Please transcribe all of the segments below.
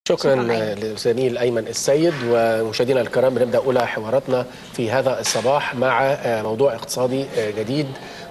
شكرا شكراً أيمن. للزميل ايمن السيد ومشاهدينا الكرام بنبدا اولى حواراتنا في هذا الصباح مع آه، موضوع اقتصادي آه، جديد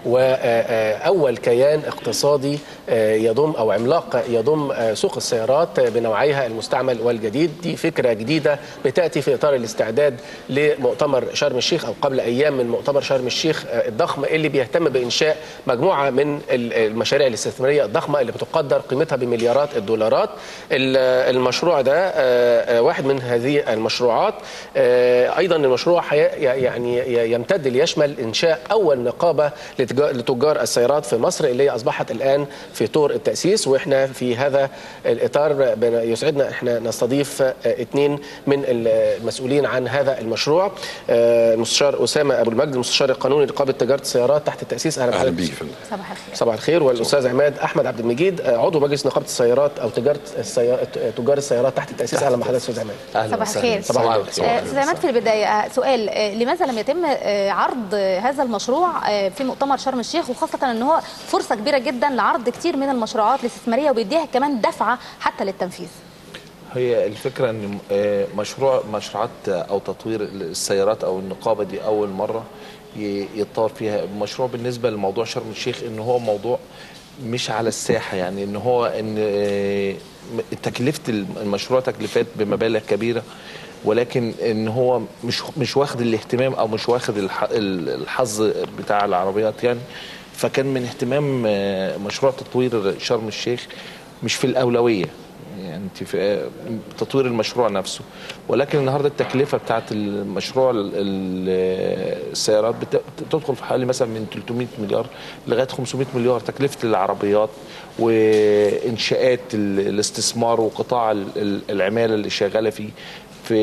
واول كيان اقتصادي آه، يضم او عملاق يضم آه، سوق السيارات بنوعيها المستعمل والجديد دي فكره جديده بتاتي في اطار الاستعداد لمؤتمر شرم الشيخ او قبل ايام من مؤتمر شرم الشيخ آه، الضخم اللي بيهتم بانشاء مجموعه من ال- المشاريع الاستثماريه الضخمه اللي بتقدر قيمتها بمليارات الدولارات ال- المشروع ده آه، آه، واحد من هذه المشروعات آه، ايضا المشروع حي- يعني ي- يمتد ليشمل انشاء اول نقابه لتجا- لتجار السيارات في مصر اللي هي اصبحت الان في طور التاسيس واحنا في هذا الاطار بن- يسعدنا احنا نستضيف آه، اثنين من المسؤولين عن هذا المشروع آه، المستشار اسامه ابو المجد المستشار القانوني لنقابه تجاره السيارات تحت التاسيس اهلا اهلا بحضرتك. بيك يا فندم صباح الخير صباح الخير والاستاذ عماد احمد عبد المجيد آه، عضو مجلس نقابه السيارات او تجاره السيارات تجار السيارات تحت التاسيس اهلا بحضرتك استاذ عماد صباح الخير صباح الخير. آه، استاذ عماد في البدايه آه، سؤال آه، لماذا لم يتم آه، عرض آه، هذا المشروع آه، في مؤتمر شرم الشيخ وخاصه ان هو فرصه كبيره جدا لعرض كتير من المشروعات الاستثماريه وبيديها كمان دفعه حتى للتنفيذ هي الفكرة ان آه، مشروع مشروعات او تطوير السيارات او النقابة دي اول مرة ي- يتطور فيها المشروع بالنسبة لموضوع شرم الشيخ ان هو موضوع مش على الساحة يعني ان هو ان آه، تكلفة المشروع تكلفات بمبالغ كبيرة ولكن ان هو مش مش واخد الاهتمام او مش واخد الح- الحظ بتاع العربيات يعني فكان من اهتمام آه، مشروع تطوير شرم الشيخ مش في الأولوية يعني انت في تطوير المشروع نفسه ولكن النهارده التكلفه بتاعت المشروع ال- ال- السيارات بت- بتدخل في حوالي مثلا من 300 مليار لغايه 500 مليار تكلفه العربيات وانشاءات ال- الاستثمار وقطاع ال- ال- العماله اللي شغاله فيه في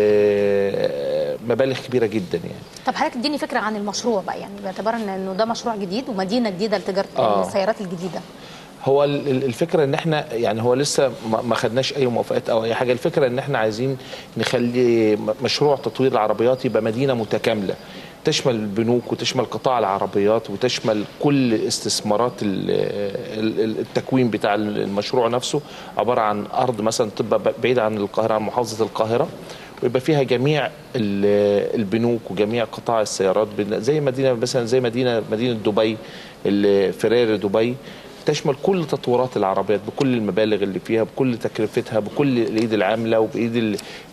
مبالغ كبيره جدا يعني طب حضرتك اديني فكره عن المشروع بقى يعني باعتبار ان انه ده مشروع جديد ومدينه جديده لتجاره آه. السيارات الجديده هو ال- ال- الفكره ان احنا يعني هو لسه ما ما خدناش اي موافقات او اي حاجه الفكره ان احنا عايزين نخلي م- مشروع تطوير العربيات يبقى مدينه متكامله تشمل البنوك وتشمل قطاع العربيات وتشمل كل استثمارات ال- ال- ال- التكوين بتاع المشروع نفسه عباره عن ارض مثلا تبقى ب- بعيده عن القاهره عن محافظه القاهره ويبقى فيها جميع ال- البنوك وجميع قطاع السيارات بن- زي مدينه مثلا زي مدينه مدينه دبي ال- فراري دبي تشمل كل تطورات العربيات بكل المبالغ اللي فيها بكل تكلفتها بكل الايد العامله وبايد ال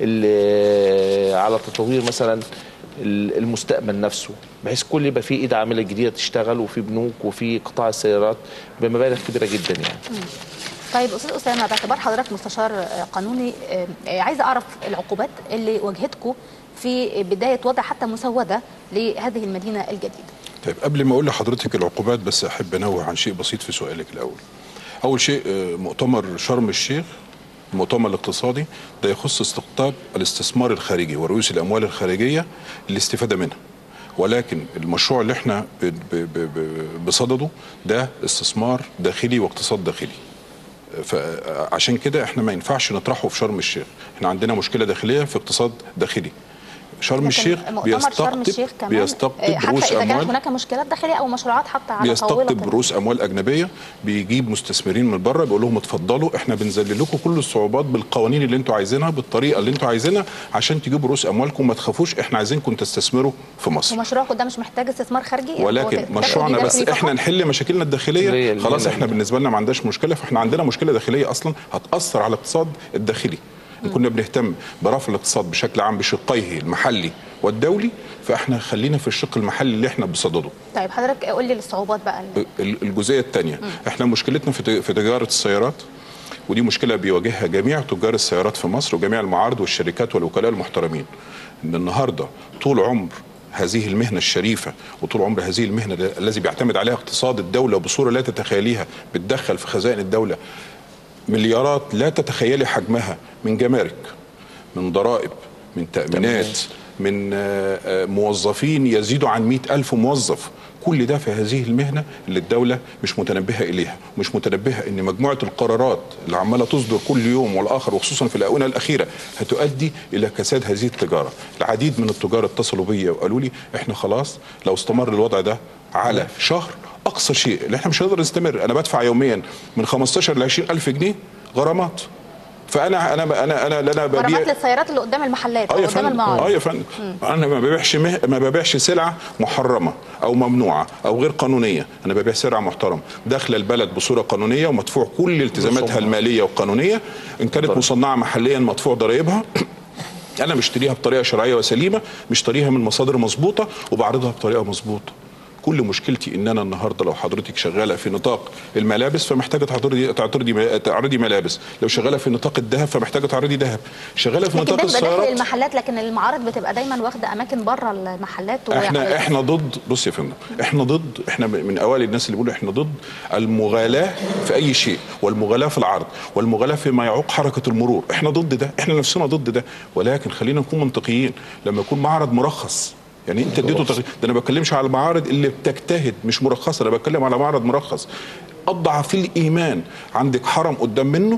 ال على تطوير مثلا ال- المستقبل نفسه بحيث كل يبقى فيه ايد عامله جديده تشتغل وفي بنوك وفي قطاع السيارات بمبالغ كبيره جدا يعني طيب استاذ اسامه باعتبار حضرتك مستشار آه، قانوني آه، آه، عايزه اعرف العقوبات اللي واجهتكم في بدايه وضع حتى مسوده لهذه المدينه الجديده طيب قبل ما اقول لحضرتك العقوبات بس احب انوه عن شيء بسيط في سؤالك الاول اول شيء آه، مؤتمر شرم الشيخ المؤتمر الاقتصادي ده يخص استقطاب الاستثمار الخارجي ورؤوس الاموال الخارجيه للاستفاده منها ولكن المشروع اللي احنا ب- ب- ب- ب- بصدده ده استثمار داخلي واقتصاد داخلي فعشان كده احنا ما ينفعش نطرحه في شرم الشيخ احنا عندنا مشكله داخليه في اقتصاد داخلي شرم لكن الشيخ مؤتمر شرم بيستقطب الشيخ كمان بيستقطب آه، حتى رؤوس اذا كانت اموال هناك مشكلات داخليه او مشروعات حتى على بيستقطب طاوله رؤوس اموال اجنبيه بيجيب مستثمرين من بره بيقول لهم اتفضلوا احنا بنذلل لكم كل الصعوبات بالقوانين اللي انتوا عايزينها بالطريقه اللي انتوا عايزينها عشان تجيبوا رؤوس اموالكم ما تخافوش احنا عايزينكم تستثمروا في مصر ومشروعكم ده مش محتاج استثمار خارجي يعني هو ولكن تكتفي مشروعنا بيه بس داخلي احنا فقط؟ نحل مشاكلنا الداخليه اللي خلاص هي احنا بالنسبه لنا ما عندناش مشكله فاحنا عندنا مشكله داخليه اصلا هتاثر على الاقتصاد الداخلي إن كنا بنهتم برفع الاقتصاد بشكل عام بشقيه المحلي والدولي فاحنا خلينا في الشق المحلي اللي احنا بصدده طيب حضرتك قول لي الصعوبات بقى اللي- ال- الجزئيه الثانيه احنا مشكلتنا في ت- في تجاره السيارات ودي مشكله بيواجهها جميع تجار السيارات في مصر وجميع المعارض والشركات والوكلاء المحترمين ان النهارده طول عمر هذه المهنه الشريفه وطول عمر هذه المهنه ال- الذي بيعتمد عليها اقتصاد الدوله بصوره لا تتخيليها بتدخل في خزائن الدوله مليارات لا تتخيلي حجمها من جمارك من ضرائب من تأمينات من آه، آه، موظفين يزيدوا عن مئة ألف موظف كل ده في هذه المهنة اللي الدولة مش متنبهة إليها مش متنبهة إن مجموعة القرارات اللي عمالة تصدر كل يوم والآخر وخصوصا في الآونة الأخيرة هتؤدي إلى كساد هذه التجارة العديد من التجار اتصلوا بيا وقالوا لي إحنا خلاص لو استمر الوضع ده على شهر أقصى شيء اللي إحنا مش هنقدر نستمر أنا بدفع يوميا من 15 ل 20 ألف جنيه غرامات فانا انا انا انا انا ببيع غرامات للسيارات اللي قدام المحلات اه او يا قدام فندم المعارض اه يا فندم انا ما ببيعش مه... ما ببيعش سلعه محرمه او ممنوعه او غير قانونيه انا ببيع سلعه محترمه داخله البلد بصوره قانونيه ومدفوع كل التزاماتها الماليه والقانونيه ان كانت مصنعه محليا مدفوع ضرائبها انا مشتريها بطريقه شرعيه وسليمه مشتريها من مصادر مظبوطه وبعرضها بطريقه مظبوطه كل مشكلتي ان انا النهارده لو حضرتك شغاله في نطاق الملابس فمحتاجه تعترضي تعترضي تعرضي ملابس لو شغاله في نطاق الذهب فمحتاجه تعرضي ذهب شغاله في لكن نطاق ده بيبقى داخل السيارات المحلات لكن المعارض بتبقى دايما واخده اماكن بره المحلات احنا احنا ضد بص يا فندم احنا ضد احنا من اوائل الناس اللي بيقولوا احنا ضد المغالاه في اي شيء والمغالاه في العرض والمغالاه فيما يعوق حركه المرور احنا ضد ده احنا نفسنا ضد ده ولكن خلينا نكون منطقيين لما يكون معرض مرخص يعني انت اديته تغ... ده انا ما بتكلمش على المعارض اللي بتجتهد مش مرخصه انا بتكلم على معرض مرخص اضعف الايمان عندك حرم قدام منه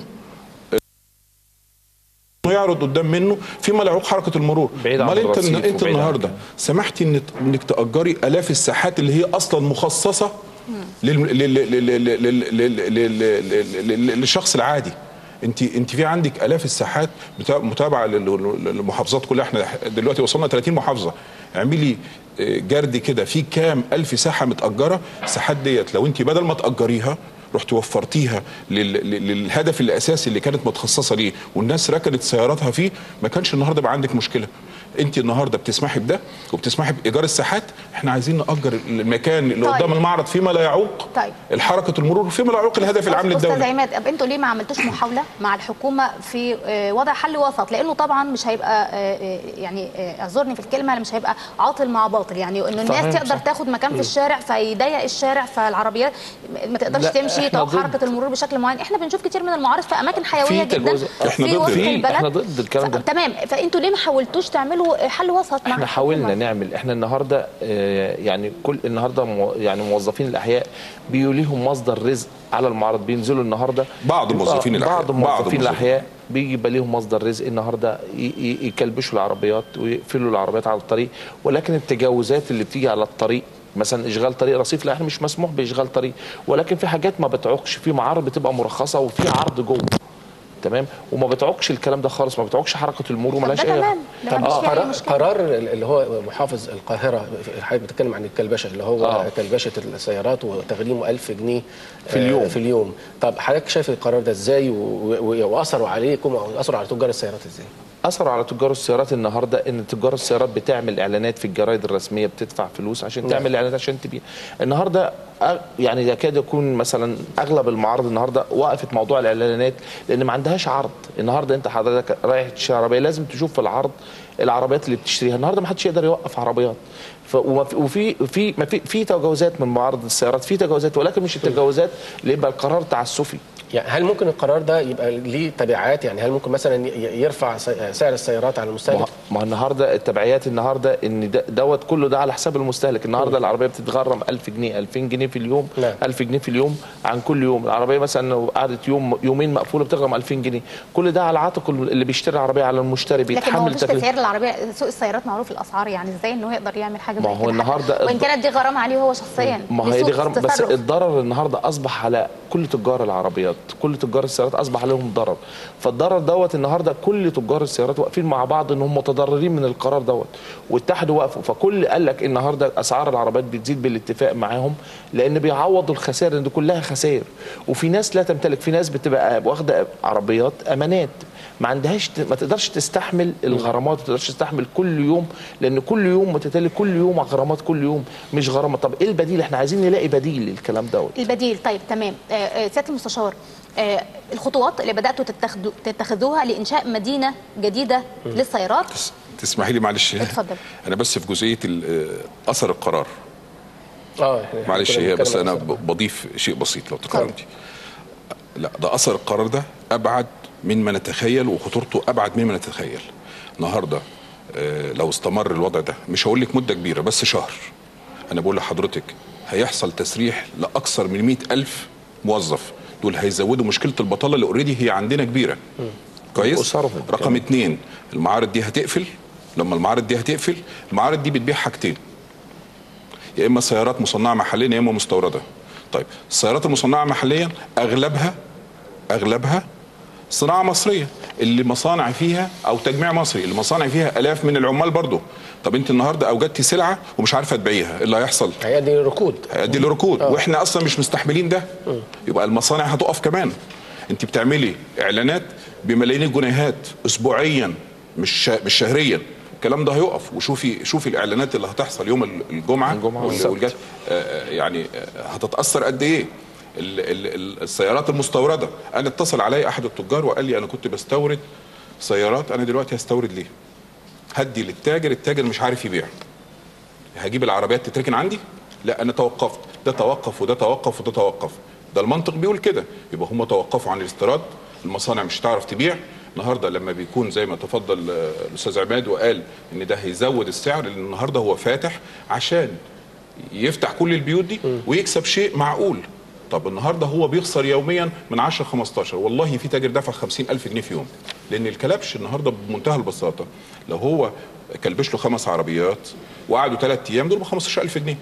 انه يعرض قدام منه فيما لا يعوق حركه المرور بعيد عن امال انت الرصيف انت وبعيد عن النهارده كده. سمحتي ان انك تاجري الاف الساحات اللي هي اصلا مخصصه لل... لل... لل... لل... لل... لل... لل... لل... للشخص العادي انت انت في عندك الاف الساحات بتا- متابعه لل- للمحافظات كلها احنا دلوقتي وصلنا 30 محافظه اعملي اه، جرد كده في كام الف ساحه متاجره الساحات ديت لو انت بدل ما تاجريها رحت وفرتيها لل... لل- للهدف الاساسي اللي كانت متخصصه ليه والناس ركنت سياراتها فيه ما كانش النهارده بقى عندك مشكله انت النهارده بتسمحي بده وبتسمحي بايجار الساحات احنا عايزين ناجر المكان اللي طيب. قدام المعرض فيما لا يعوق طيب. الحركه المرور فيما لا يعوق الهدف العام استاذ للدوله عماد طب انتوا ليه ما عملتوش محاوله مع الحكومه في آه، وضع حل وسط لانه طبعا مش هيبقى آه، آه، يعني آه، اعذرني في الكلمه مش هيبقى عاطل مع باطل يعني انه الناس صحيح، تقدر صح. تاخد مكان في الشارع فيضيق الشارع فالعربيات ما تقدرش لا، تمشي احنا توقف ضد. حركه المرور بشكل معين احنا بنشوف كتير من المعارض في اماكن حيويه في جدا تجاوز- احنا في ضد وسط ده. البلد احنا ضد الكلام ده. ف- تمام فانتوا ليه ما حاولتوش تعملوا حل وسط مع احنا الحكومة؟ حاولنا نعمل احنا النهارده آه، يعني كل النهارده مو- يعني موظفين الاحياء بيبقوا ليهم مصدر رزق على المعارض بينزلوا النهارده بعض موظفين آه، الأحياء. بعض بعض موظفين موظفين. الاحياء بيجي يبقى ليهم مصدر رزق النهارده ي- ي- يكلبشوا العربيات ويقفلوا العربيات على الطريق ولكن التجاوزات اللي بتيجي على الطريق مثلا اشغال طريق رصيف لا احنا مش مسموح باشغال طريق ولكن في حاجات ما بتعوقش في معارض بتبقى مرخصه وفي عرض جوه تمام وما بتعوقش الكلام ده خالص ما بتعوقش حركه المرور طب وملهاش ده اي تمام ده طب ما فيش فيه أي قرار, مشكله قرار اللي هو محافظ القاهرة حضرتك بتتكلم عن الكلبشة اللي هو آه. آه. كلبشة السيارات وتغريمه 1000 جنيه في اليوم. آه في اليوم طب حضرتك شايف القرار ده ازاي و- و- واثروا عليكم او اثروا على تجار السيارات ازاي؟ اثروا على تجار السيارات النهارده ان تجار السيارات بتعمل اعلانات في الجرايد الرسميه بتدفع فلوس عشان نعم. تعمل اعلانات عشان تبيع النهارده أ- يعني يكاد يكون مثلا اغلب المعارض النهارده وقفت موضوع الاعلانات لان ما عندهاش عرض النهارده انت حضرتك رايح تشتري عربيه لازم تشوف في العرض العربيات اللي بتشتريها النهارده ما حدش يقدر يوقف عربيات ف وما في- وفي في ما في في تجاوزات من معارض السيارات في تجاوزات ولكن مش التجاوزات اللي يبقى القرار تعسفي يعني هل ممكن القرار ده يبقى ليه تبعات يعني هل ممكن مثلا ي- يرفع سي- سعر السيارات على ما المستهلك؟ هو- ما هو النهارده التبعيات النهارده ان ده- دوت كله ده على حساب المستهلك النهارده العربيه بتتغرم 1000 جنيه 2000 جنيه في اليوم نعم. 1000 جنيه في اليوم عن كل يوم العربيه مثلا لو قعدت يوم يومين مقفوله بتغرم 2000 جنيه كل ده على عاتق اللي بيشتري العربيه على المشتري لكن ما هو بيتحمل مفيش تكلفه تسعير العربيه سوق السيارات معروف الاسعار يعني ازاي انه يقدر يعمل حاجه ما زي هو كده النهاردة وان كانت دي غرامه عليه هو شخصيا ما هي دي سوء غرم بس تصرف. الضرر النهارده اصبح على كل تجار العربيات كل تجار السيارات اصبح عليهم ضرر فالضرر دوت النهارده كل تجار السيارات واقفين مع بعض ان هم متضررين من القرار دوت واتحدوا وقفوا فكل قال لك النهارده اسعار العربيات بتزيد بالاتفاق معاهم لان بيعوضوا الخسائر ان دي كلها خسائر وفي ناس لا تمتلك في ناس بتبقى واخده عربيات امانات ما عندهاش ما تقدرش تستحمل الغرامات ما تقدرش تستحمل كل يوم لان كل يوم متتالي كل يوم غرامات كل يوم مش غرامه طب ايه البديل احنا عايزين نلاقي بديل للكلام دوت البديل طيب تمام آه، آه، سياده المستشار آه، الخطوات اللي بداتوا تتخذوا تتخذوها لانشاء مدينه جديده للسيارات تس- تسمحي لي معلش اتفضل. انا بس في جزئيه ال- آه، اثر القرار اه إحنا معلش كنا هي بس بنتكلم انا عن ب- بضيف شيء بسيط لو تكرمتي لا ده اثر القرار ده ابعد مما نتخيل وخطورته ابعد مما نتخيل النهارده آه، لو استمر الوضع ده مش هقول لك مده كبيره بس شهر انا بقول لحضرتك هيحصل تسريح لاكثر من مئة ألف موظف دول هيزودوا مشكله البطاله اللي اوريدي هي عندنا كبيره كويس وأسرهم رقم كمان. اتنين المعارض دي هتقفل لما المعارض دي هتقفل المعارض دي بتبيع حاجتين يا اما سيارات مصنعه محليا يا اما مستورده طيب السيارات المصنعه محليا اغلبها اغلبها صناعه مصريه اللي مصانع فيها او تجميع مصري اللي مصانع فيها الاف من العمال برضه طب انت النهارده اوجدتي سلعه ومش عارفه تبيعيها ايه اللي هيحصل هيؤدي للركود هيؤدي لركود واحنا اصلا مش مستحملين ده يبقى المصانع هتقف كمان انت بتعملي اعلانات بملايين الجنيهات اسبوعيا مش شا- مش شهريا الكلام ده هيقف وشوفي شوفي الاعلانات اللي هتحصل يوم ال- الجمعه الجمعة وال- والسبت. والجد- آه، يعني آه، هتتاثر قد ايه ال- ال- ال- السيارات المستورده انا اتصل علي احد التجار وقال لي انا كنت بستورد سيارات انا دلوقتي هستورد ليه هدي للتاجر التاجر مش عارف يبيع هجيب العربيات تتركن عندي لا انا توقفت ده توقف وده توقف وده توقف ده المنطق بيقول كده يبقى هم توقفوا عن الاستيراد المصانع مش هتعرف تبيع النهارده لما بيكون زي ما تفضل آه، الاستاذ عماد وقال ان ده هيزود السعر لان النهارده هو فاتح عشان يفتح كل البيوت دي ويكسب شيء معقول طب النهارده هو بيخسر يوميا من 10 15 والله في تاجر دفع 50000 جنيه في يوم لان الكلبش النهارده بمنتهى البساطه لو هو كلبش له خمس عربيات وقعدوا ثلاث ايام دول ب 15000 جنيه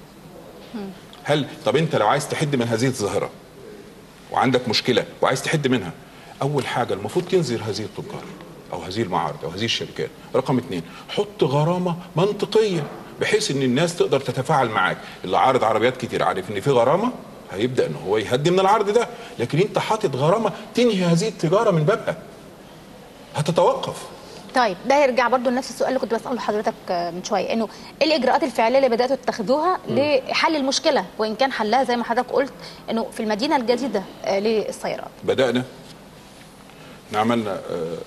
هل طب انت لو عايز تحد من هذه الظاهره وعندك مشكله وعايز تحد منها اول حاجه المفروض تنذر هذه التجار او هذه المعارض او هذه الشركات رقم اثنين حط غرامه منطقيه بحيث ان الناس تقدر تتفاعل معاك اللي عارض عربيات كتير عارف ان في غرامه هيبدا ان هو يهدي من العرض ده لكن انت حاطط غرامه تنهي هذه التجاره من بابها هتتوقف طيب ده يرجع برضو لنفس السؤال اللي كنت بساله لحضرتك آه، من شويه انه ايه الاجراءات الفعليه اللي بداتوا تتخذوها لحل المشكله وان كان حلها زي ما حضرتك قلت انه في المدينه الجديده آه، للسيارات بدأنا إحنا عملنا آه،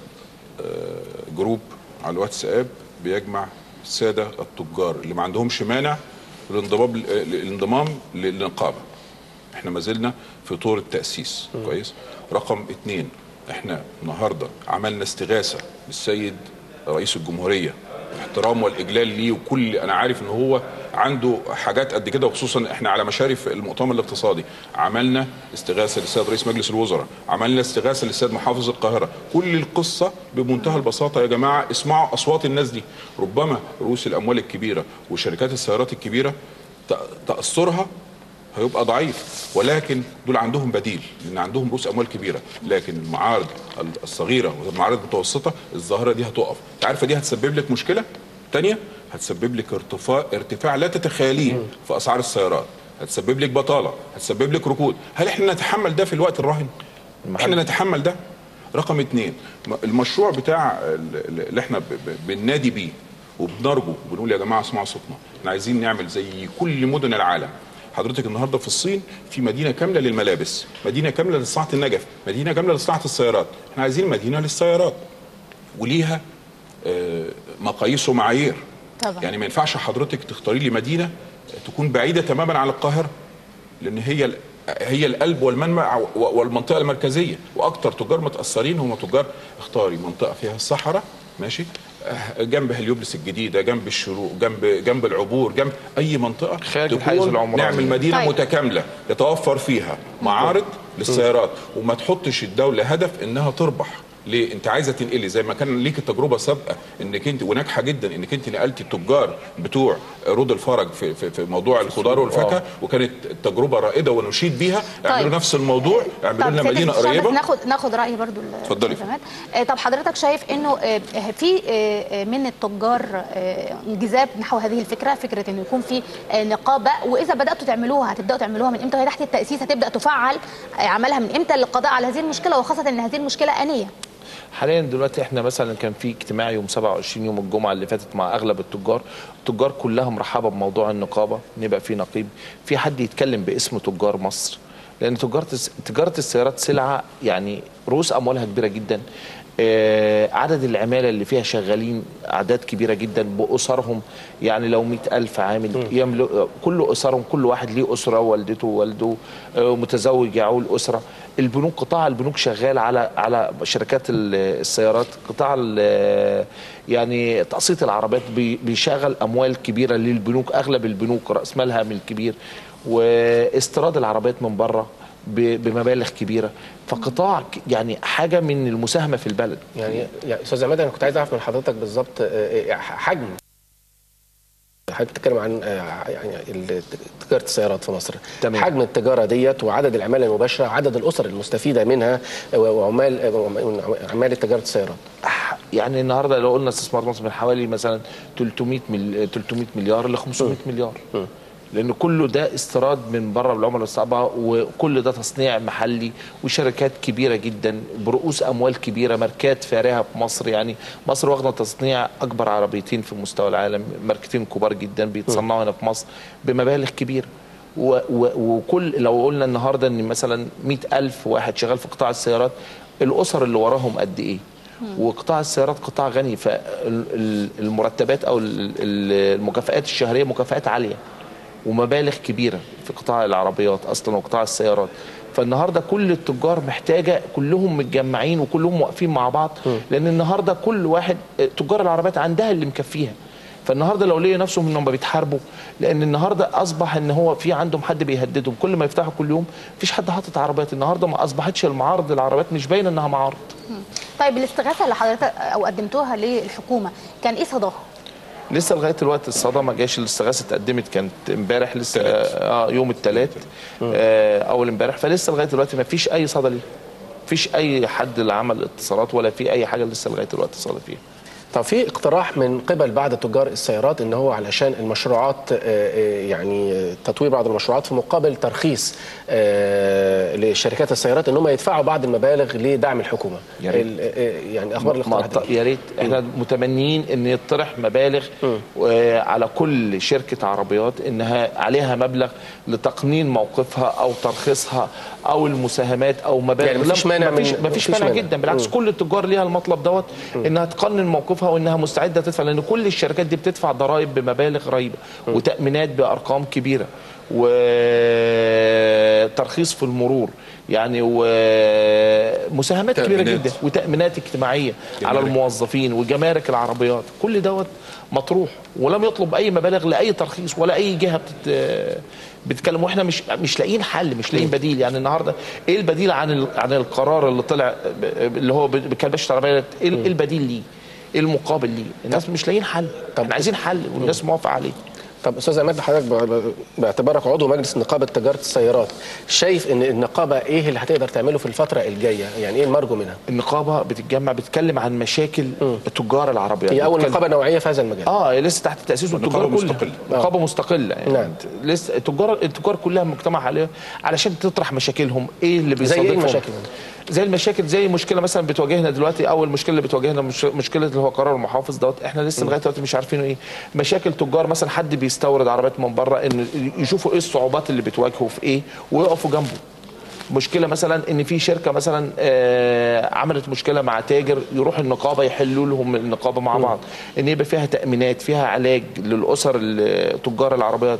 آه، جروب على الواتساب بيجمع السادة التجار اللي ما عندهمش مانع الانضمام الانضمام للنقابة احنا ما زلنا في طور التأسيس كويس رقم اتنين احنا النهارده عملنا استغاثة بالسيد رئيس الجمهورية الاحترام والاجلال ليه وكل انا عارف ان هو عنده حاجات قد كده وخصوصا احنا على مشارف المؤتمر الاقتصادي عملنا استغاثه للسيد رئيس مجلس الوزراء عملنا استغاثه للسيد محافظ القاهره كل القصه بمنتهى البساطه يا جماعه اسمعوا اصوات الناس دي ربما رؤوس الاموال الكبيره وشركات السيارات الكبيره ت- تاثرها هيبقى ضعيف ولكن دول عندهم بديل لان عندهم رؤوس اموال كبيره لكن المعارض الصغيره والمعارض المتوسطه الظاهره دي هتقف انت عارفه دي هتسبب لك مشكله تانية هتسبب لك ارتفاع ارتفاع لا تتخيليه في اسعار السيارات هتسبب لك بطاله هتسبب لك ركود هل احنا نتحمل ده في الوقت الراهن احنا نتحمل ده رقم اتنين م- المشروع بتاع ال- ال- اللي احنا ب- ب- بننادي بيه وبنرجو وبنقول يا جماعه اسمعوا صوتنا احنا عايزين نعمل زي كل مدن العالم حضرتك النهارده في الصين في مدينه كامله للملابس مدينه كامله لصناعه النجف مدينه كامله لصناعه السيارات احنا عايزين مدينه للسيارات وليها آه، مقاييس ومعايير طبعا. يعني ما ينفعش حضرتك تختاري لي مدينه تكون بعيده تماما عن القاهره لان هي ال- هي القلب والمنبع و- والمنطقه المركزيه واكثر تجار متاثرين هم تجار اختاري منطقه فيها الصحراء ماشي آه، جنب هليوبلس الجديده جنب الشروق جنب جنب العبور جنب اي منطقه خارج الحيز العمراني. نعمل مدينه طيب. متكامله يتوفر فيها معارض للسيارات وما تحطش الدوله هدف انها تربح ليه انت عايزه تنقلي زي ما كان ليك تجربه سابقه انك انت وناجحه جدا انك انت نقلتي التجار بتوع رود الفرج في في, في موضوع الخضار والفاكهه وكانت تجربه رائده ونشيد بيها اعملوا طيب. نفس الموضوع اعملوا لنا سيادة مدينه الشعب، قريبه ناخد ناخد راي برضو ال- اتفضلي. الأستاذ عماد. آه، طب حضرتك شايف انه آه، في آه، آه، من التجار آه، انجذاب نحو هذه الفكره فكره انه يكون في آه، نقابه واذا بداتوا تعملوها هتبداوا تعملوها من امتى وهي تحت التاسيس هتبدا تفعل آه، عملها من امتى للقضاء على هذه المشكله وخاصه ان هذه المشكله انيه حاليا دلوقتي احنا مثلا كان في اجتماع يوم 27 يوم الجمعه اللي فاتت مع اغلب التجار التجار كلها مرحبه بموضوع النقابه ان يبقى في نقيب في حد يتكلم باسم تجار مصر لان تجاره الس- تجاره السيارات سلعه يعني رؤوس اموالها كبيره جدا آه، عدد العماله اللي فيها شغالين اعداد كبيره جدا باسرهم يعني لو مئة ألف عامل يملك كل اسرهم كل واحد ليه اسره والدته ووالده آه، متزوج يعول اسره البنوك قطاع البنوك شغال على على شركات ال- السيارات قطاع ال- يعني تقسيط العربيات بي- بيشغل اموال كبيره للبنوك اغلب البنوك راس مالها من الكبير واستيراد العربيات من بره ب- بمبالغ كبيره فقطاع ك- يعني حاجه من المساهمه في البلد يعني يا استاذ عماد انا كنت عايز اعرف من حضرتك بالظبط آه، آه، حجم حضرتك بتتكلم عن آه، يعني ال- تجاره السيارات في مصر تمام. حجم التجاره ديت وعدد العماله المباشره عدد الاسر المستفيده منها آه، وعمال آه، عمال تجاره السيارات يعني النهارده لو قلنا استثمار مصر من حوالي مثلا 300 مل... 300 مليار ل 500 مليار لان كله ده استيراد من بره بالعمله الصعبه وكل ده تصنيع محلي وشركات كبيره جدا برؤوس اموال كبيره ماركات فارهه في مصر يعني مصر واخده تصنيع اكبر عربيتين في مستوى العالم ماركتين كبار جدا بيتصنعوا هنا في مصر بمبالغ كبيره و و وكل لو قلنا النهارده ان مثلا 100000 واحد شغال في قطاع السيارات الاسر اللي وراهم قد ايه وقطاع السيارات قطاع غني فالمرتبات او ال- ال- المكافآت الشهريه مكافآت عاليه ومبالغ كبيره في قطاع العربيات اصلا وقطاع السيارات فالنهارده كل التجار محتاجه كلهم متجمعين وكلهم واقفين مع بعض لان النهارده كل واحد تجار العربيات عندها اللي مكفيها فالنهارده لو لقوا نفسهم انهم بيتحاربوا لان النهارده اصبح ان هو في عندهم حد بيهددهم كل ما يفتحوا كل يوم مفيش حد حاطط عربيات النهارده ما اصبحتش المعارض العربيات مش باينه انها معارض طيب الاستغاثه اللي حضرتك او قدمتوها للحكومه كان ايه صداها؟ لسه لغايه دلوقتي الصدى ما جاش الاستغاثه اتقدمت كانت امبارح لسه التلات. اه يوم الثلاث آه اول امبارح فلسه لغايه دلوقتي ما فيش اي صدى ليه مفيش اي حد اللي عمل اتصالات ولا في اي حاجه لسه لغايه دلوقتي صدى فيها طب في اقتراح من قبل بعض تجار السيارات ان هو علشان المشروعات آه، آه، يعني آه، تطوير بعض المشروعات في مقابل ترخيص آه، لشركات السيارات ان هم يدفعوا بعض المبالغ لدعم الحكومه يا ريت. ال- آه، يعني اخبار ما- الاقتراح ما- دي يا ريت احنا متمنيين ان يطرح مبالغ آه، على كل شركه عربيات انها عليها مبلغ لتقنين موقفها او ترخيصها او المساهمات او مبالغ يعني مفيش لا، مانع من- مفيش, مفيش مفيش مانع مانع. جدا بالعكس مم. كل التجار ليها المطلب دوت انها تقنن موقفها وانها مستعده تدفع لان كل الشركات دي بتدفع ضرائب بمبالغ رهيبه وتامينات بارقام كبيره وترخيص في المرور يعني ومساهمات كبيره تأمينات. جدا وتامينات اجتماعيه على جمارك. الموظفين وجمارك العربيات كل دوت مطروح ولم يطلب اي مبالغ لاي ترخيص ولا اي جهه بتت... بتتكلم واحنا مش مش لاقيين حل مش لاقيين بديل يعني النهارده ايه البديل عن ال... عن القرار اللي طلع ب- اللي هو ب- بكلبشه العربيه ايه ال- إيه البديل ليه؟ ايه المقابل ليه؟ الناس مش لاقيين حل طب احنا عايزين حل والناس موافقه عليه طب استاذ عماد حضرتك ب- ب- باعتبارك عضو مجلس نقابه تجاره السيارات شايف ان النقابه ايه اللي هتقدر تعمله في الفتره الجايه يعني ايه المرجو منها النقابه بتتجمع بتتكلم عن مشاكل تجار العربيات هي اول بتتكلم- نقابه نوعيه في هذا المجال اه لسه تحت التاسيس والتجار نقابة كلها مستقلة. نقابه مستقله يعني نعم. لسه التجار التجار كلها مجتمع عليها علشان تطرح مشاكلهم ايه اللي زي ايه بيصادفهم المشاكل زي المشاكل زي مشكله مثلا بتواجهنا دلوقتي اول مشكله اللي بتواجهنا مش مشكله اللي هو قرار المحافظ دوت احنا لسه لغايه دلوقتي مش عارفين ايه مشاكل تجار مثلا حد بيستورد عربيات من بره ان يشوفوا ايه الصعوبات اللي بتواجهه في ايه ويقفوا جنبه مشكله مثلا ان في شركه مثلا آه، عملت مشكله مع تاجر يروح النقابه يحلوا لهم النقابه مع بعض ان يبقى فيها تامينات فيها علاج للاسر ال- تجار العربيات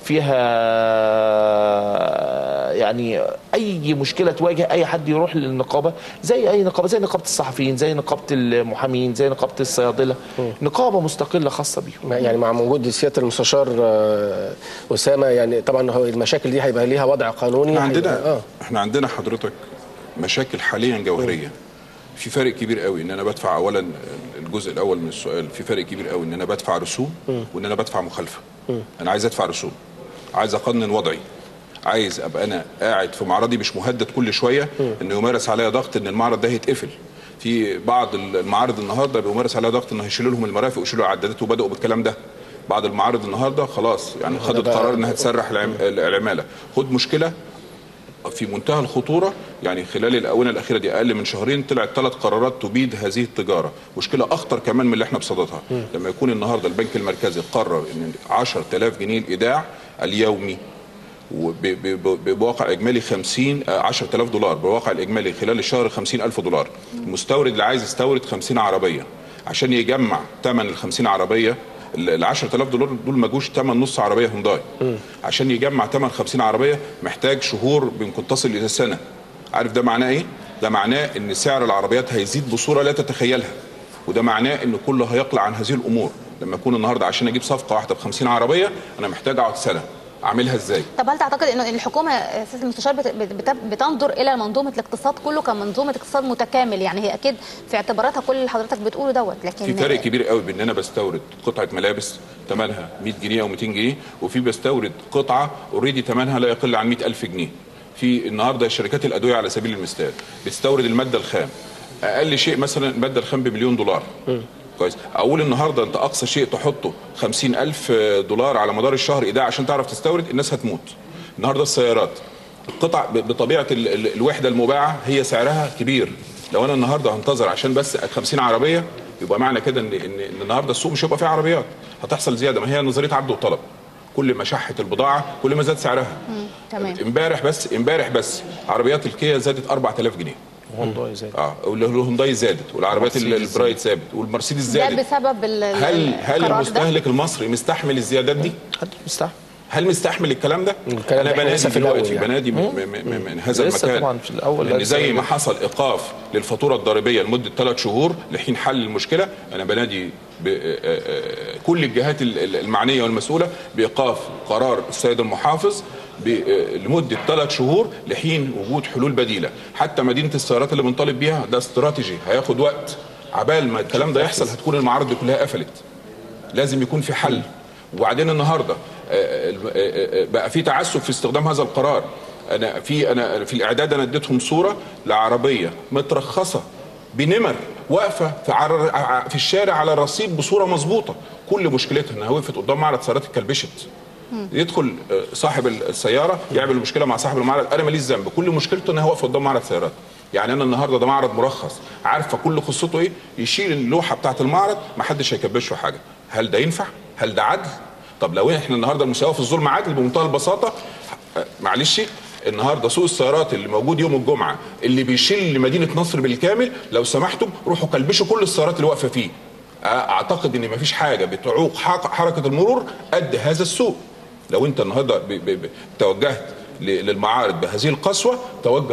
فيها يعني اي مشكله تواجه اي حد يروح للنقابه زي اي نقابه زي نقابه الصحفيين زي نقابه المحامين زي نقابه الصيادله نقابه مستقله خاصه بيهم ما- يعني مع وجود سياده المستشار آه، اسامه يعني طبعا هو المشاكل دي هيبقى ليها وضع قانوني احنا هيبقى- عندنا اه احنا عندنا حضرتك مشاكل حاليا جوهريه في فرق كبير قوي ان انا بدفع اولا الجزء الاول من السؤال في فرق كبير قوي ان انا بدفع رسوم وان انا بدفع مخالفه انا عايز ادفع رسوم عايز اقنن وضعي عايز ابقى انا قاعد في معرضي مش مهدد كل شويه انه يمارس عليا ضغط ان المعرض ده هيتقفل في بعض المعارض النهارده بيمارس عليها ضغط انه هيشيلوا لهم المرافق ويشيلوا العدادات وبداوا بالكلام ده بعض المعارض النهارده خلاص يعني خدت بقى- قرار انها تسرح العم- العماله خد مشكله في منتهى الخطوره يعني خلال الاونه الاخيره دي اقل من شهرين طلعت ثلاث قرارات تبيد هذه التجاره مشكله اخطر كمان من اللي احنا بصددها لما يكون النهارده البنك المركزي قرر ان 10000 جنيه الايداع اليومي وب- ب- ب- بواقع اجمالي 50 آه، 10000 دولار بواقع الاجمالي خلال الشهر 50000 دولار المستورد اللي عايز يستورد 50 عربيه عشان يجمع ثمن ال 50 عربيه ال 10000 دولار دول ما جوش ثمن نص عربيه هونداي عشان يجمع ثمن 50 عربيه محتاج شهور يمكن تصل الى سنه عارف ده معناه ايه ده معناه ان سعر العربيات هيزيد بصوره لا تتخيلها وده معناه ان كله هيقلع عن هذه الامور لما يكون النهارده عشان اجيب صفقه واحده ب 50 عربيه انا محتاج اقعد سنه اعملها ازاي طب هل تعتقد انه الحكومه اساس المستشار بت- بت- بتنظر الى منظومه الاقتصاد كله كمنظومه اقتصاد متكامل يعني هي اكيد في اعتباراتها كل اللي حضرتك بتقوله دوت لكن في فرق كبير قوي بين ان انا بستورد قطعه ملابس ثمنها 100 جنيه او 200 جنيه وفي بستورد قطعه اوريدي ثمنها لا يقل عن 100000 جنيه في النهارده شركات الادويه على سبيل المثال بتستورد الماده الخام اقل شيء مثلا الماده الخام بمليون دولار كويس اقول النهارده انت اقصى شيء تحطه 50000 دولار على مدار الشهر ايداع عشان تعرف تستورد الناس هتموت النهارده السيارات القطع ب- بطبيعه ال- ال- الوحده المباعه هي سعرها كبير لو انا النهارده هنتظر عشان بس 50 عربيه يبقى معنى كده ان ان إن النهارده السوق مش هيبقى فيه عربيات هتحصل زياده ما هي نظريه عرض وطلب كل ما شحت البضاعه كل ما زاد سعرها تمام امبارح بس امبارح بس عربيات الكيا زادت 4000 جنيه هونداي زي اه والهونداي زادت والعربيات ال- مرسيدس البرايت ثابت والمرسيدس ده زادت بسبب ال- ال- هل هل القرار ده؟ المستهلك المصري مستحمل الزيادات دي؟ حد مستحمل هل مستحمل الكلام ده؟ الكلام انا ده إحنا لسه بنادي في الأول دلوقتي يعني. بنادي من, من, من, من هذا لسه المكان طبعاً في الأول ان لسه زي ما بدري. حصل ايقاف للفاتوره الضريبيه لمده ثلاث شهور لحين حل المشكله انا بنادي ب- آه، آه، كل الجهات ال- ال- المعنيه والمسؤوله بايقاف قرار السيد المحافظ ب- آه، لمده ثلاث شهور لحين وجود حلول بديله حتى مدينه السيارات اللي بنطالب بيها ده استراتيجي هياخد وقت عبال ما الكلام ده يحصل هتكون المعارض دي كلها قفلت لازم يكون في حل وبعدين النهارده آه، آه، آه، بقى في تعسف في استخدام هذا القرار انا في انا في الاعداد انا اديتهم صوره لعربيه مترخصه بنمر واقفه في عر... ع- في الشارع على الرصيف بصوره مظبوطه كل مشكلتها انها وقفت قدام معرض سيارات اتكلبشت يدخل آه، صاحب السياره يعمل مشكله مع صاحب المعرض انا ماليش ذنب كل مشكلته انها واقفه قدام معرض سيارات يعني انا النهارده ده معرض مرخص عارفه كل قصته ايه يشيل اللوحه بتاعه المعرض ما حدش هيكبشه حاجه هل ده ينفع هل ده عدل طب لو احنا النهارده المساواه في الظلم عدل بمنتهى البساطه آه، معلش النهارده سوق السيارات اللي موجود يوم الجمعه اللي بيشيل لمدينه نصر بالكامل لو سمحتم روحوا كلبشوا كل السيارات اللي واقفه فيه اعتقد ان مفيش حاجه بتعوق حق- حركه المرور قد هذا السوق لو انت النهارده ب- ب- ب- توجهت ل- للمعارض بهذه القسوه توجه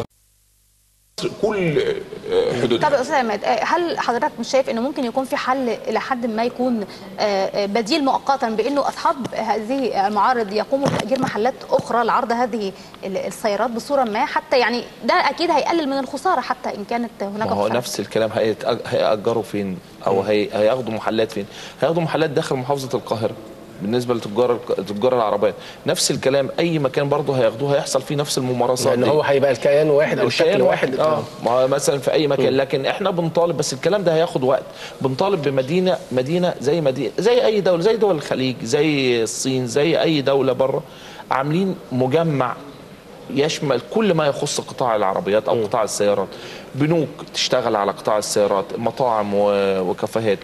كل آه، حدودها طب يا استاذ عماد آه، هل حضرتك مش شايف انه ممكن يكون في حل الى حد ما يكون آه، آه، بديل مؤقتا بانه اصحاب هذه المعارض يقوموا بتاجير محلات اخرى لعرض هذه ال- السيارات بصوره ما حتى يعني ده اكيد هيقلل من الخساره حتى ان كانت هناك ما هو خسارة. نفس الكلام هيتأج- هيأجروا فين او هي... هياخدوا محلات فين هياخدوا محلات داخل محافظه القاهره بالنسبه لتجار تجار العربيات نفس الكلام اي مكان برضه هياخدوه هيحصل فيه نفس الممارسات لان دي. هو هيبقى الكيان واحد او الكيان الشكل واحد اه ما هو مثلا في اي مكان لكن احنا بنطالب بس الكلام ده هياخد وقت بنطالب بمدينه مدينه زي مدينه زي اي دوله زي دول الخليج زي الصين زي اي دوله بره عاملين مجمع يشمل كل ما يخص قطاع العربيات او قطاع السيارات بنوك تشتغل على قطاع السيارات مطاعم و- وكافيهات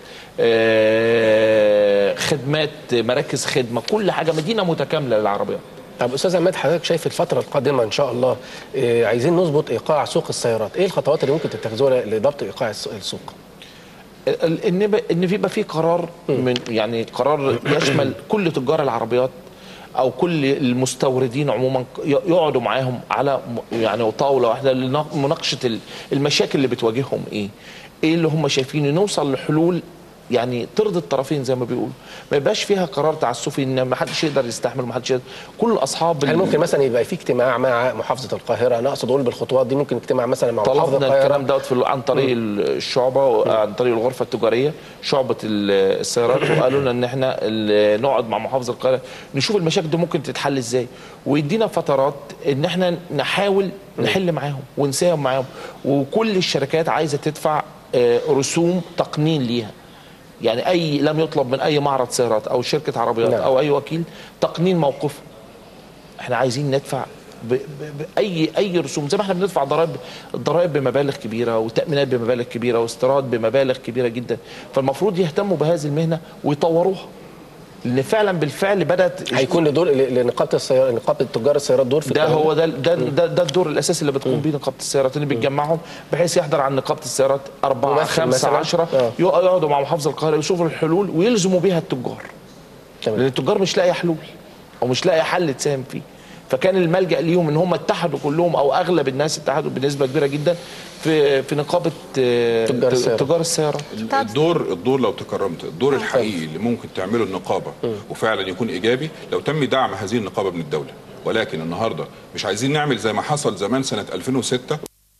آه، خدمات مراكز خدمه كل حاجه مدينه متكامله للعربيات طب استاذ عماد حضرتك شايف الفتره القادمه ان شاء الله آه، عايزين نظبط ايقاع سوق السيارات ايه الخطوات اللي ممكن تتخذوها لضبط ايقاع الس- السوق ال- ان ب- ان في يبقى في قرار من يعني قرار يشمل كل تجار العربيات او كل المستوردين عموما ي- يقعدوا معاهم على م- يعني طاوله واحده لمناقشه ال- المشاكل اللي بتواجههم ايه ايه اللي هم شايفينه نوصل لحلول يعني ترضي الطرفين زي ما بيقولوا ما يبقاش فيها قرار تعسفي ان ما حدش يقدر يستحمل ما حدش يقدر كل اصحاب هل ال- ممكن مثلا يبقى في اجتماع مع محافظه القاهره انا اقصد اقول بالخطوات دي ممكن اجتماع مثلا مع محافظه طلبنا القاهره الكلام دوت في عن طريق الشعبه وعن طريق الغرفه التجاريه شعبه ال- السيارات وقالوا لنا ان احنا ال- نقعد مع محافظه القاهره نشوف المشاكل دي ممكن تتحل ازاي ويدينا فترات ان احنا نحاول نحل معاهم ونساهم معاهم وكل الشركات عايزه تدفع آه، رسوم تقنين ليها يعني اي لم يطلب من اي معرض سيارات او شركه عربيات نعم. او اي وكيل تقنين موقفه احنا عايزين ندفع ب- ب- باي اي رسوم زي ما احنا بندفع ضرائب الضرائب بمبالغ كبيره وتامينات بمبالغ كبيره واستيراد بمبالغ كبيره جدا فالمفروض يهتموا بهذه المهنه ويطوروها لان فعلا بالفعل بدات هيكون لدور ل- لنقابه السيارات نقابه تجار السيارات دور في ده الكلام هو ده ده ده, ده الدور الاساسي اللي بتقوم بيه نقابه السيارات اللي بتجمعهم بحيث يحضر عن نقابه السيارات أربعة ممثل خمسة مثلاً. عشرة آه. يقعدوا مع محافظ القاهره يشوفوا الحلول ويلزموا بيها التجار لان تمام التجار مش لاقي حلول او مش لاقي حل تساهم فيه فكان الملجا ليهم ان هم اتحدوا كلهم او اغلب الناس اتحدوا بنسبه كبيره جدا في في نقابه آه، تجار السيارات. تجار السيارات طب- الدور الدور لو تكرمت الدور الحقيقي اللي ممكن تعمله النقابه وفعلا يكون ايجابي لو تم دعم هذه النقابه من الدوله ولكن النهارده مش عايزين نعمل زي ما حصل زمان سنه 2006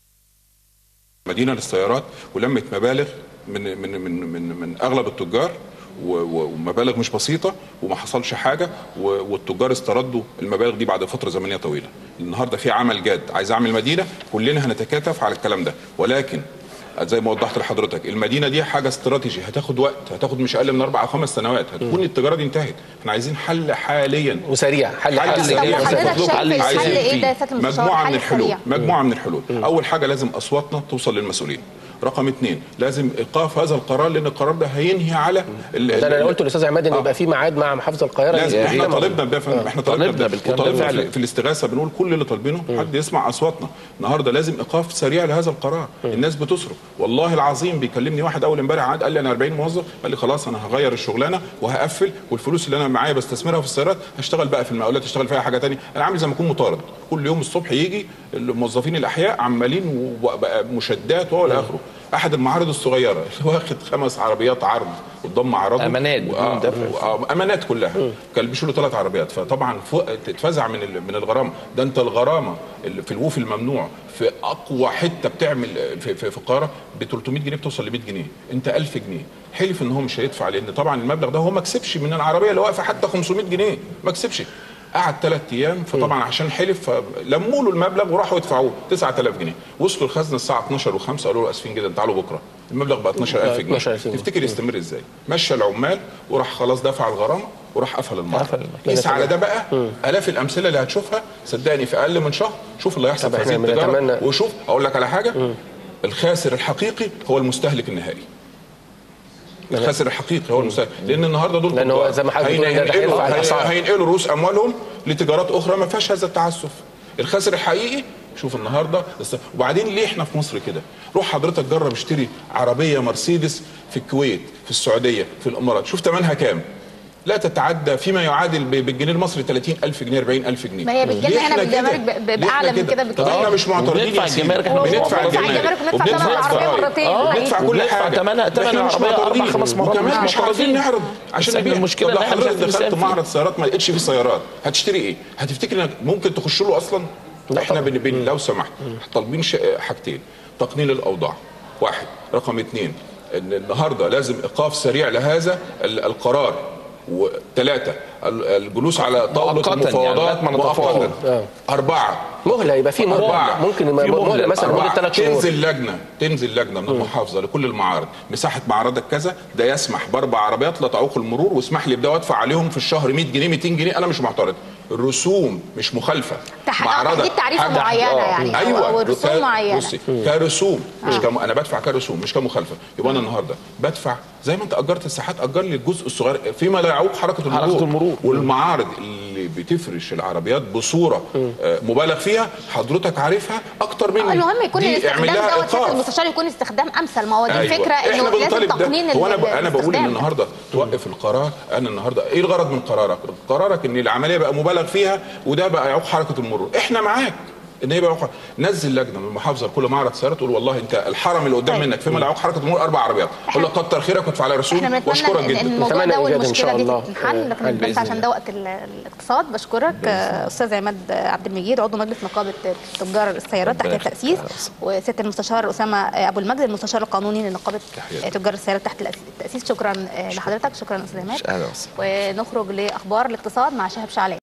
مدينه للسيارات ولمت مبالغ من من من من, من اغلب التجار و- و- ومبالغ مش بسيطه وما حصلش حاجه و- والتجار استردوا المبالغ دي بعد فتره زمنيه طويله النهارده في عمل جاد عايز اعمل مدينه كلنا هنتكاتف على الكلام ده ولكن زي ما وضحت لحضرتك المدينه دي حاجه استراتيجي هتاخد وقت هتاخد مش اقل من اربع او خمس سنوات هتكون التجاره دي انتهت احنا عايزين حل حاليا وسريع حل حل حل سريع. طب سريع. وحضرتك مطلوب شايف عليه الحل عايزين ايه فيه. ده يا سياده المستشار مجموعه من الحل الحلول السريع. مجموعه من الحلول اول حاجه لازم اصواتنا توصل للمسؤولين رقم اثنين لازم ايقاف هذا القرار لان القرار ده هينهي على ال- ده انا ال- قلت للاستاذ عماد ان آه. يبقى في ميعاد مع محافظه القاهره لازم يا احنا ريت. طالبنا بده يا فندم احنا طالبنا طالبنا بده بالكلام ده وطالبنا فعلا. في, في الاستغاثه بنقول كل اللي طالبينه حد يسمع اصواتنا النهارده لازم ايقاف سريع لهذا القرار الناس بتصرف والله العظيم بيكلمني واحد اول امبارح عاد قال لي انا 40 موظف قال لي خلاص انا هغير الشغلانه وهقفل والفلوس اللي انا معايا بستثمرها في السيارات هشتغل بقى في المقاولات اشتغل فيها حاجه تانية انا عامل زي ما اكون مطارد كل يوم الصبح يجي الموظفين الاحياء عمالين وبقى مشدات وهو الى اخره احد المعارض الصغيره اللي واخد خمس عربيات عرض قدام معرضه أمانات بدون آه، دفع. آه، امانات كلها كلبشوا له ثلاث عربيات فطبعا فوق تتفزع من ال- من الغرامه ده انت الغرامه اللي في الوف الممنوع في اقوى حته بتعمل في في, في القاهره ب 300 جنيه بتوصل ل 100 جنيه انت 1000 جنيه حلف ان هو مش هيدفع لان طبعا المبلغ ده هو ما كسبش من العربيه اللي واقفه حتى 500 جنيه ما كسبش قعد ثلاث ايام فطبعا عشان حلف فلموا له المبلغ وراحوا يدفعوه 9000 جنيه وصلوا الخزنه الساعه 12 و5 قالوا له اسفين جدا تعالوا بكره المبلغ بقى 12000 جنيه 12,000 جنيه. تفتكر يستمر ازاي مشى العمال وراح خلاص دفع الغرامه وراح قفل المعرض قفل المعرض. قيس على ده بقى الاف الامثله اللي هتشوفها صدقني في اقل من شهر شوف اللي هيحصل طب في هذه إحنا التجاره بنتمنى- وشوف اقول لك على حاجه الخاسر الحقيقي هو المستهلك النهائي الخاسر الحقيقي هو المستهلك لان النهارده دول لأن هو تجار. زي ما حضرتك بتقول ده هينقلوا- هيرفع هي- الأسعار. هينقلوا رؤوس اموالهم لتجارات اخرى ما فيهاش هذا التعسف الخاسر الحقيقي شوف النهارده الس- وبعدين ليه احنا في مصر كده روح حضرتك جرب اشتري عربيه مرسيدس في الكويت في السعوديه في الامارات شوف ثمنها كام لا تتعدى فيما يعادل ب- بالجنيه المصري 30000 جنيه 40000 جنيه ما هي بالجنيه ليه هنا إحنا بالجمارك كده؟ ب- ب- ليه إحنا بأعلى من كده طب بكتير. احنا مش معترضين وبندفع يا سيدي. الجمارك، إحنا بندفع وبندفع الجمارك الجمارك وبندفع ثمن وبندفع العربية الضرايب. مرتين. وبندفع كل وبندفع حاجه تمنها- تمن إحنا مش العربية معترضين. أربع خمس مرات. وكمان مش مش عاوزين معترضين. نعرض عشان بس نبيع المشكلة طب لو إن إحنا مش حضرتك عارفين دخلت نساهم فيه. معرض سيارات ما لقيتش فيه سيارات هتشتري ايه؟ هتفتكر انك ممكن تخش له اصلا؟ احنا بن بن لو سمحت طالبين ش- حاجتين تقنين الاوضاع واحد رقم اثنين ان النهارده لازم ايقاف سريع لهذا ال- القرار وثلاثة ال- الجلوس على طاولة مؤقتاً يعني المفاوضات لغاية ما نتفاوض. مؤقتاً. أربعة مهله يبقى في مهله أربعة. ممكن في مهله مهلة. مثلا أربعة. مده ثلاث شهور تنزل لجنه تنزل لجنه من المحافظه لكل المعارض مساحه معرضك كذا ده يسمح باربع عربيات لا تعوق المرور واسمح لي بده وادفع عليهم في الشهر 100 جنيه 200 جنيه انا مش معترض الرسوم مش مخالفه تح- معرضك تحديد تعريفة حاجة- معينة آه. يعني، أو- ايوه أو رسوم ك- معينة. بصي كرسوم مش كم... انا بدفع كرسوم مش كمخالفه يبقى انا النهارده بدفع زي ما انت اجرت الساحات اجر لي الجزء الصغير فيما لا يعوق حركه المرور حركة المرور. والمعارض اللي بتفرش العربيات بصوره آه، مبالغ فيها حضرتك عارفها اكتر مني المهم يكون دي اعمل الاستخدام لها دوت سياده إيقاف. المستشار يكون استخدام امثل ما هو دي أيوة. الفكره إحنا انه لازم بنطالب ده. تقنين هو انا ال- ب... انا بقول ان الاستخدام. النهارده توقف القرار انا النهارده ايه الغرض من قرارك؟ قرارك ان العمليه بقى مبالغ فيها وده بقى يعوق حركه المرور احنا معاك ان هي بقى يعوق نزل لجنه من المحافظه لكل معرض سيارات تقول والله انت الحرم اللي قدام طيب. منك فيما لا يعوق حركه المرور اربع عربيات اقول لك كتر خيرك وادفع على رسوم احنا واشكرك بنتمنى ان جدا الموضوع نتمنى ده إيجاد إن والمشكله شاء دي الله، تتحل آه، لكن حل بس بإذن عشان ده وقت ال- الاقتصاد بشكرك آه، استاذ عماد عبد المجيد عضو مجلس نقابه تجار السيارات تحت ربنا التاسيس وسياده المستشار اسامه ابو المجد المستشار القانوني لنقابه تحياتي. تجار السيارات تحت التاسيس شكرا آه، لحضرتك شكرا استاذ عماد اهلا وسهلا ونخرج لاخبار الاقتصاد مع شهاب شعلان